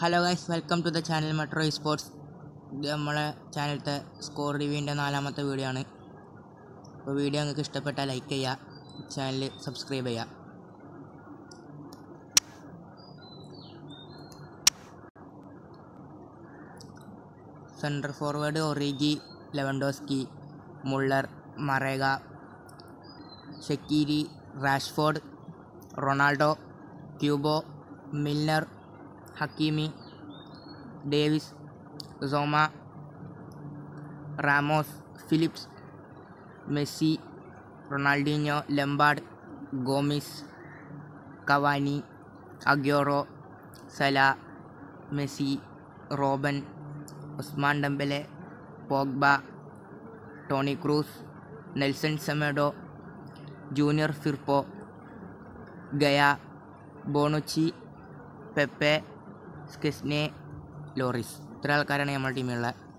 hello guys welcome to the channel metro sports ഇത് നമ്മളെ ചാനലത്തെ score റിവ്യൂവിൻ്റെ നാലാമത്തെ വീഡിയോ ആണ് അപ്പോൾ വീഡിയോ നിങ്ങൾക്ക് ഇഷ്ടപ്പെട്ടാൽ ലൈക്ക് ചെയ്യുക ചാനൽ സബ്സ്ക്രൈബ് ചെയ്യുക central forward Origi Lewandowski Muller Marega Shaqiri Rashford Ronaldo Kubo Milner Hakimi Davies Sommer Ramos Phillips Messi Ronaldinho Lampard Gomis Cavani Aguero Salah Messi Robben Ousmane Dembele Pogba Toni Kroos Nelson Semedo Junior Firpo Gaya Bonucci Pepe Szczesny Lloris ഇത്ര ആൾക്കാരാണ് നമ്മുടെ ടീമിലുള്ളത്